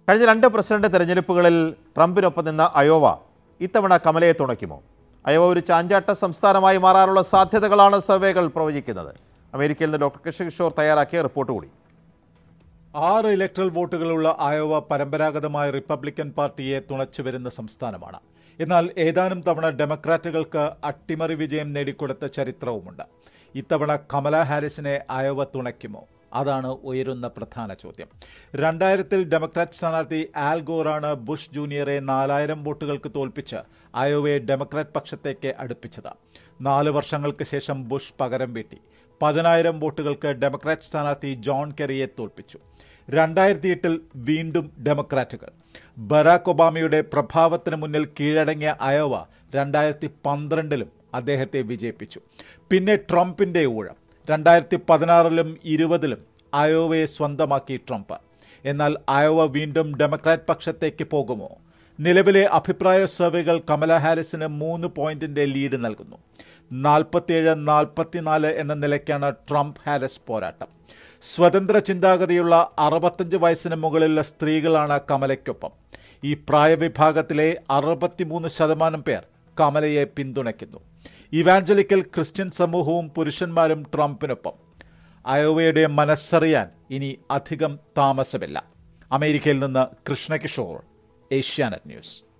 കഴിഞ്ഞ രണ്ട് പ്രസിഡന്റ് തെരഞ്ഞെടുപ്പുകളിൽ ട്രംപിനൊപ്പം നിന്ന അയോവ ഇത്തവണ കമലയെ തുണയ്ക്കുമോ അയോവ ഒരു ചാഞ്ചാട്ട സംസ്ഥാനമായി മാറാനുള്ള സാധ്യതകളാണ് സർവേകൾ പ്രവചിക്കുന്നത് അമേരിക്കയിൽ നിന്ന് ഡോക്ടർ കൃഷ്ണകിഷോർ തയ്യാറാക്കിയ റിപ്പോർട്ട് കൂടി ആറ് ഇലക്ട്രൽ വോട്ടുകളുള്ള അയോവ പരമ്പരാഗതമായ റിപ്പബ്ലിക്കൻ പാർട്ടിയെ തുണച്ചു വരുന്ന സംസ്ഥാനമാണ് എന്നാൽ ഏതാനും തവണ ഡെമോക്രാറ്റുകൾക്ക് അട്ടിമറി വിജയം നേടിക്കൊടുത്ത ചരിത്രവുമുണ്ട് ഇത്തവണ കമല ഹാരിസിനെ അയോവ തുണയ്ക്കുമോ അതാണ് ഉയരുന്ന പ്രധാന ചോദ്യം രണ്ടായിരത്തിൽ ഡെമോക്രാറ്റ് സ്ഥാനാർത്ഥി ആൽ ഗോറാണ് ബുഷ് ജൂനിയറെ നാലായിരം വോട്ടുകൾക്ക് തോൽപ്പിച്ച് അയോവയെ ഡെമോക്രാറ്റ് പക്ഷത്തേക്ക് അടുപ്പിച്ചത് നാല് വർഷങ്ങൾക്ക് ശേഷം ബുഷ് പകരം വീട്ടി പതിനായിരം വോട്ടുകൾക്ക് ഡെമോക്രാറ്റ് സ്ഥാനാർത്ഥി ജോൺ കെറിയെ തോൽപ്പിച്ചു രണ്ടായിരത്തി എട്ടിൽ വീണ്ടും ഡെമോക്രാറ്റുകൾ ബറാക് ഒബാമയുടെ പ്രഭാവത്തിന് മുന്നിൽ കീഴടങ്ങിയ അയോവ രണ്ടായിരത്തി പന്ത്രണ്ടിലും അദ്ദേഹത്തെ വിജയിപ്പിച്ചു പിന്നെ ട്രംപിന്റെ ഊഴം രണ്ടായിരത്തി പതിനാറിലും ഇരുപതിലും അയോവയെ സ്വന്തമാക്കി ട്രംപ് എന്നാൽ അയോവ വീണ്ടും ഡെമോക്രാറ്റ് പക്ഷത്തേക്ക് പോകുമോ നിലവിലെ അഭിപ്രായ സർവേകൾ കമല ഹാരിസിന് മൂന്ന് പോയിന്റിന്റെ ലീഡ് നൽകുന്നു നാൽപ്പത്തിയേഴ് നാൽപ്പത്തിനാല് എന്ന നിലയ്ക്കാണ് ട്രംപ് ഹാരിസ് പോരാട്ടം സ്വതന്ത്ര ചിന്താഗതിയുള്ള അറുപത്തഞ്ച് വയസ്സിന് മുകളിലുള്ള സ്ത്രീകളാണ് കമലയ്ക്കൊപ്പം ഈ പ്രായവിഭാഗത്തിലെ അറുപത്തിമൂന്ന് ശതമാനം പേർ കമലയെ പിന്തുണയ്ക്കുന്നു ഇവാഞ്ചലിക്കൽ ക്രിസ്ത്യൻ സമൂഹവും പുരുഷന്മാരും ട്രംപിനൊപ്പം അയോവയുടെ മനസ്സറിയാൻ ഇനി അധികം താമസമില്ല അമേരിക്കയിൽ നിന്ന് കൃഷ്ണകിഷോർ ഏഷ്യാനെറ്റ് ന്യൂസ്